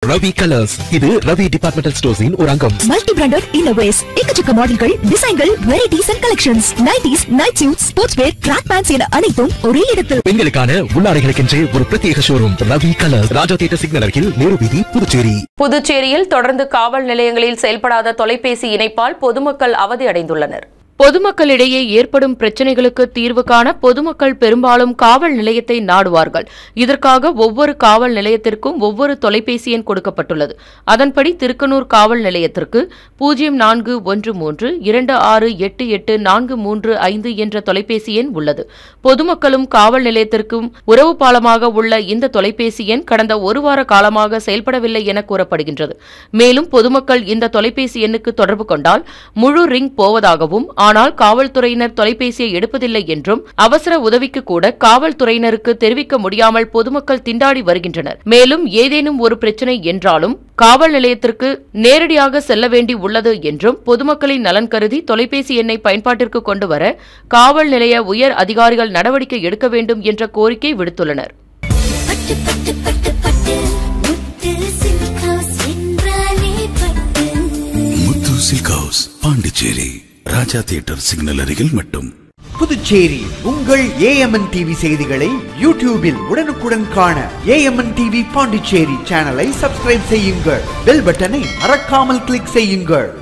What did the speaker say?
Ravi colours இது Ravi departmental ஸ்டோர்ஸின் ஒரு அங்கம் மல்டி பிராண்டட் இன்னோவேஸ் எக்கச்சக்க மாடல்கள் டிசைன்கள் varieties and collections nighties night suit sports wear track pants என அனைத்தும் ஒரே இடத்தில் பெண்களுக்கான உள்ளாடைகளுக்கென்றே ஒரு பிரத்யேக showroom Ravi colours Raja theatre signal அருகில் நேரு வீதி புதுச்சேரி புதுச்சேரியில் தொடர்ந்து காவல் நிலையங்களில் செயல்படாத தொலைபேசி இணைப்பால் பொதுமக்கள் அவதி அடைந்துள்ளனர் பொதுமக்களிடையே ஏற்படும் பிரச்சனைகளுக்கு தீர்வு காண பொதுமக்கள் பெரும்பாலும் காவல் நிலையத்தை நாடுவார்கள் இதற்காக ஒவ்வொரு காவல் நிலையத்திற்கும் ஒவ்வொரு தொலைபேசி எண் கொடுக்கப்பட்டுள்ளது அதன்படி திருக்கனூர் காவல் நிலையத்திற்கு பூஜ்ஜியம் நான்கு ஒன்று மூன்று இரண்டு ஆறு எட்டு எட்டு நான்கு மூன்று ஐந்து என்ற தொலைபேசி எண் உள்ளது பொதுமக்களும் காவல் நிலையத்திற்கும் உறவு பாலமாக உள்ள இந்த தொலைபேசி எண் கடந்த ஒரு வார காலமாக செயல்படவில்லை என கூறப்படுகின்றது மேலும் பொதுமக்கள் இந்த தொலைபேசி எண்ணுக்கு தொடர்பு கொண்டால் முழு ரிங் போவதாகவும் ஆனால் காவல்துறையினர் தொலைபேசியை எடுப்பதில்லை என்றும் அவசர உதவிக்கு கூட காவல்துறையினருக்கு தெரிவிக்க முடியாமல் பொதுமக்கள் திண்டாடி வருகின்றனர் மேலும் ஏதேனும் ஒரு பிரச்சனை என்றாலும் காவல் நிலையத்திற்கு நேரடியாக செல்ல வேண்டி உள்ளது என்றும் பொதுமக்களின் நலன் கருதி தொலைபேசி எண்ணை பயன்பாட்டிற்கு கொண்டு வர காவல் நிலைய உயர் அதிகாரிகள் நடவடிக்கை எடுக்க வேண்டும் என்ற கோரிக்கை விடுத்துள்ளனர் பட்டு பட்டு பட்டு பட்டு முத்து சில்க் ஹவுஸ் என்றாலே பட்டு Muthu silk house Pondicherry Raja theatre signal அருகில் மட்டும் புதுச்சேரி உங்கள் ஏஎம்என் டிவி செய்திகளை யூடியூபில் உடனுக்குடன் காண ஏஎம்என் டிவி பாண்டிச்சேரி சேனலை சப்ஸ்கிரைப் செய்யுங்கள் பெல் பட்டனை மறக்காமல் கிளிக் செய்யுங்கள்